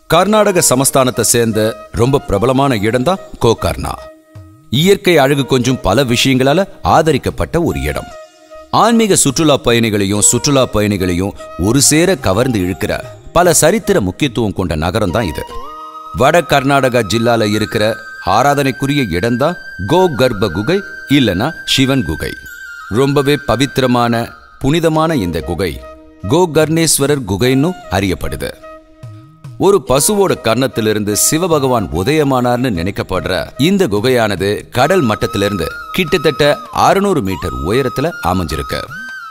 கர்நாடக சமஸ்தானத்தை சேர்ந்த ரொம்ப பிரபலமான இடம்தான் கோகர்ணா இயற்கை அழகு கொஞ்சம் பல விஷயங்களால ஆதரிக்கப்பட்ட ஒரு இடம் ஆன்மீக சுற்றுலா பயணிகளையும் சுற்றுலா பயணிகளையும் ஒரு சேர கவர்ந்து இழுக்கிற பல சரித்திர முக்கியத்துவம் கொண்ட நகரம் தான் இது வட கர்நாடகா ஜில்லால இருக்கிற ஆராதனைக்குரிய இடம்தான் கோ கர்ப்ப குகை இல்லனா சிவன் குகை ரொம்பவே பவித்திரமான புனிதமான இந்த குகை கோகர்ணேஸ்வரர் குகைன்னு அறியப்படுது ஒரு பசுவோட கர்ணத்திலிருந்து சிவபகவான் உதயமானார்னு நினைக்கப்படுற இந்த குகையானது கடல் மட்டத்திலிருந்து கிட்டத்தட்ட 600 மீட்டர் உயரத்துல அமைஞ்சிருக்கு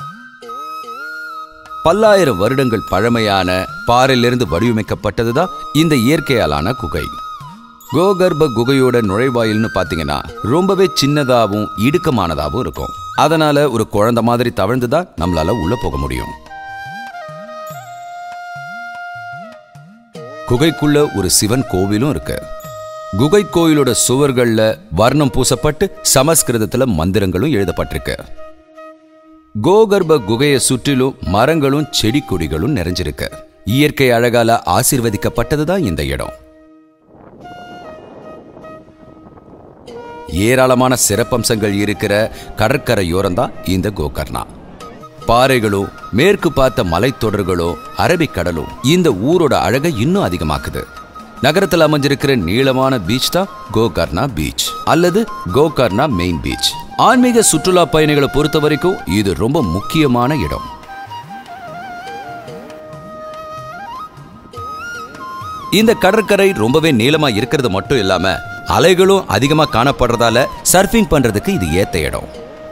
பல்லாயிரம் வருடங்கள் பழமையான பாறையிலிருந்து வடிவமைக்கப்பட்டதுதான் இந்த இயற்கையாலான குகை கோகர்ப்ப குகையோட நுழைவாயில்னு பாத்தீங்கன்னா ரொம்பவே சின்னதாகவும் இடுக்கமானதாகவும் இருக்கும் அதனால ஒரு குழந்தை மாதிரி தவழ்ந்து தான் நம்மளால உள்ள போக முடியும் குகைக்குள்ள ஒரு சிவன் கோவிலும் இருக்கு குகை கோயிலோட சுவர்கள்ல வர்ணம் பூசப்பட்டு சமஸ்கிருதத்துல மந்திரங்களும் எழுதப்பட்டிருக்கு கோகர்ப்ப குகையை சுற்றிலும் மரங்களும் செடி கொடிகளும் நிறைஞ்சிருக்கு இயற்கை அழகால ஆசீர்வதிக்கப்பட்டதுதான் இந்த இடம் ஏராளமான சிறப்பம்சங்கள் இருக்கிற கடற்கரையோரம் தான் இந்த கோகர்ணா பாறைகளும் மேற்கு பார்த்த மலைத்தொடர்களும் அரபிக்கடலும் இந்த ஊரோட அழகை இன்னும் அதிகமாக்குது நகரத்தில் அமைஞ்சிருக்கிற நீளமான பீச் தான் கோகர்ணா பீச் அல்லது கோகர்ணா மெயின் பீச் ஆன்மீக சுற்றுலா பயணிகளை பொறுத்த வரைக்கும் இது ரொம்ப முக்கியமான இடம் இந்த கடற்கரை ரொம்பவே நீளமா இருக்கிறது மட்டும் இல்லாம அலைகளும் அதிகமா காணப்படுறதால சர்ஃபிங் பண்றதுக்கு இது ஏத்த இடம்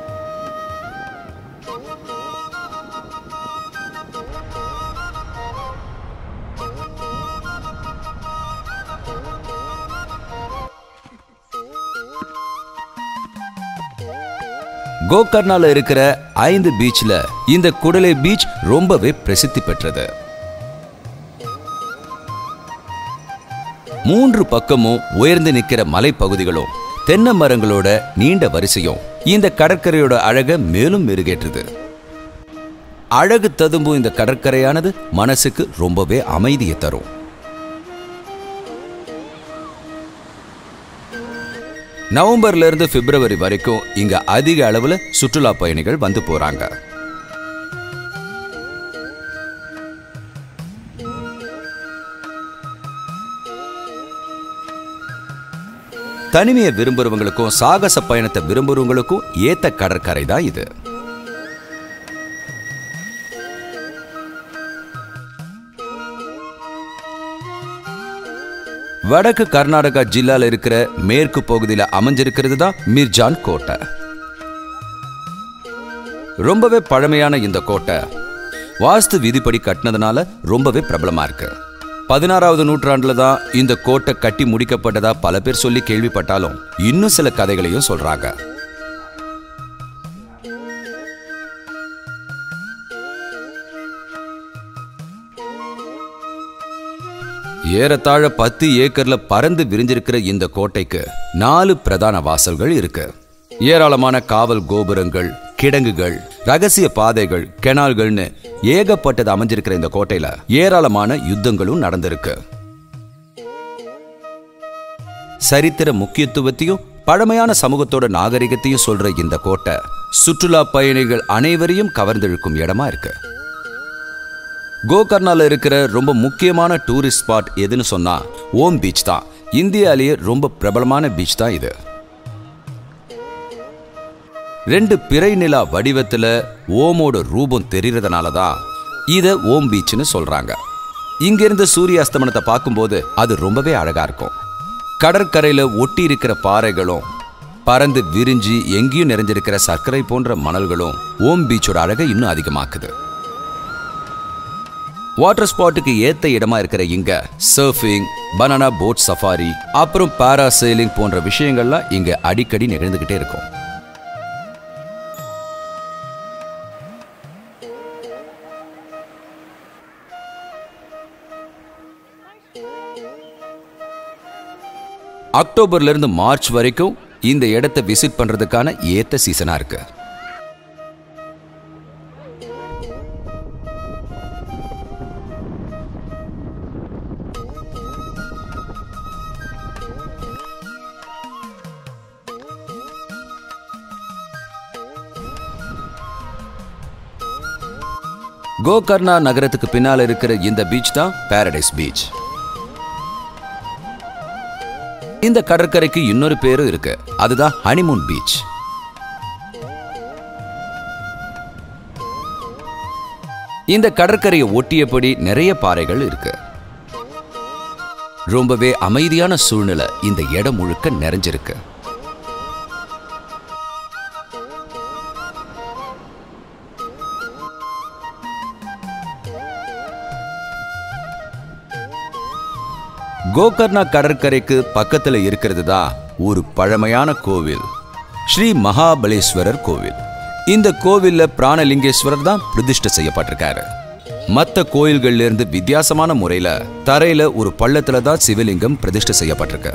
கோகர்ணால இருக்கிற ஐந்து பீச்ல இந்த குடலை பீச் ரொம்பவே பிரசித்தி பெற்றது மூன்று பக்கமும் உயர்ந்து நிக்கிற மலைப்பகுதிகளும் தென்னை மரங்களோட நீண்ட வரிசையும் இந்த கடற்கரையோட அழக மேலும் மெருகேற்றுது அழகு ததும்பும் இந்த கடற்கரையானது மனசுக்கு ரொம்பவே அமைதியை தரும் நவம்பர்ல இருந்து பிப்ரவரி வரைக்கும் இங்க அதிக அளவுல சுற்றுலா பயணிகள் வந்து போறாங்க தனிமையை விரும்புறவங்களுக்கும் சாகச பயணத்தை விரும்புறவங்களுக்கும் ஏத்த கடற்கரை தான் இது வடக்கு கர்நாடகா ஜில்லால இருக்கிற மேற்கு பகுதியில அமைஞ்சிருக்கிறது தான் மிர்ஜான் கோட்டை ரொம்பவே பழமையான இந்த கோட்டை வாஸ்து விதிப்படி கட்டினதுனால ரொம்பவே பிரபலமா இருக்கு பதினாறாவது நூற்றாண்டுல தான் இந்த கோட்டை கட்டி முடிக்கப்பட்டதா பல பேர் சொல்லி கேள்விப்பட்டாலும் இன்னும் சில கதைகளையும் சொல்றாங்க ஏறத்தாழ பத்து ஏக்கர்ல பறந்து விரிஞ்சிருக்கிற இந்த கோட்டைக்கு நாலு பிரதான வாசல்கள் இருக்கு ஏராளமான காவல் கோபுரங்கள் கிடங்குகள் ரகசிய பாதைகள் கெனால்கள்னு ஏகப்பட்டது அமைஞ்சிருக்கிற இந்த கோட்டையில ஏராளமான யுத்தங்களும் நடந்திருக்கு சரித்திர முக்கியத்துவத்தையும் பழமையான சமூகத்தோட நாகரிகத்தையும் சொல்ற இந்த கோட்டை சுற்றுலா பயணிகள் அனைவரையும் கவர்ந்தெழுக்கும் இடமா இருக்கு கோகர்ணால இருக்கிற ரொம்ப முக்கியமான டூரிஸ்ட் ஸ்பாட் எதுன்னு சொன்னா ஓம் பீச் தான் இந்தியாலேயே ரொம்ப பிரபலமான பீச் தான் இது ரெண்டு பிறை நிலா வடிவத்துல ஓமோட ரூபம் தெரியறதுனால தான் இத ஓம் பீச்னு சொல்றாங்க இங்கிருந்து சூரிய அஸ்தமனத்தை பார்க்கும்போது அது ரொம்பவே அழகா இருக்கும் கடற்கரையில ஒட்டி இருக்கிற பாறைகளும் பறந்து விரிஞ்சு எங்கேயும் நிறைஞ்சிருக்கிற சர்க்கரை போன்ற மணல்களும் ஓம் பீச்சோட அழகை இன்னும் அதிகமாக்குது வாட்டர் ஸ்பாட்டுக்கு ஏத்த இடமா இருக்கிற இங்க சர்ஃபிங் பனானா போட் சஃபாரி அப்புறம் பாராசைலிங் போன்ற விஷயங்கள்லாம் இங்க அடிக்கடி நிகழ்ந்துகிட்டே இருக்கும் அக்டோபர்ல இருந்து மார்ச் வரைக்கும் இந்த இடத்தை விசிட் பண்றதுக்கான ஏத்த சீசனா இருக்கு கோகர்ணா நகரத்துக்கு பின்னால இருக்கிற இந்த பீச் தான் பாரடைஸ் பீச் இந்த கடற்கரைக்கு இன்னொரு பேரும் இருக்கு அதுதான் ஹனிமூன் பீச் இந்த கடற்கரையை ஒட்டியபடி நிறைய பாறைகள் இருக்கு ரொம்பவே அமைதியான சூழ்நிலை இந்த இடம் முழுக்க நிறைஞ்சிருக்கு கோகர்ணா கடற்கரைக்கு பக்கத்துல இருக்கிறது தான் ஒரு பழமையான கோவில் ஸ்ரீ மகாபலேஸ்வரர் கோவில் இந்த கோவில்ல பிராணலிங்கேஸ்வரர் தான் பிரதிஷ்டை செய்யப்பட்டிருக்காரு மற்ற கோயில்கள்ல இருந்து வித்தியாசமான முறையில தரையில ஒரு பள்ளத்துல தான் சிவலிங்கம் பிரதிஷ்டை செய்யப்பட்டிருக்கு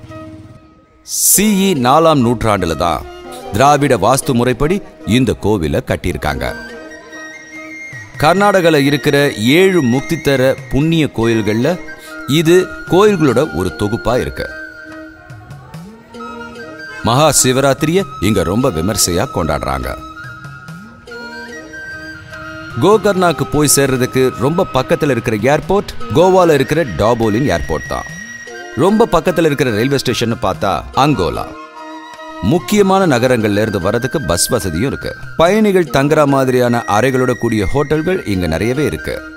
சிஇ நாலாம் நூற்றாண்டுல தான் திராவிட வாஸ்து முறைப்படி இந்த கோவிலை கட்டியிருக்காங்க கர்நாடகால இருக்கிற ஏழு முக்தி தர புண்ணிய கோயில்கள்ல இது கோயில்களோட ஒரு தொகுப்பா இருக்கு மகா சிவராத்திரிய இங்க ரொம்ப விமர்சையா கொண்டாடுறாங்க கோகர்னாக்கு போய் சேர்றதுக்கு ரொம்ப பக்கத்துல இருக்கிற ஏர்போர்ட் கோவால இருக்கிற டாபோலின் ஏர்போர்ட் தான் ரொம்ப பக்கத்துல இருக்கிற ரயில்வே ஸ்டேஷன் பார்த்தா அங்கோலா முக்கியமான நகரங்கள்ல இருந்து வரதுக்கு பஸ் வசதியும் இருக்கு பயணிகள் தங்குற மாதிரியான அறைகளோட கூடிய ஹோட்டல்கள் இங்க நிறையவே இருக்கு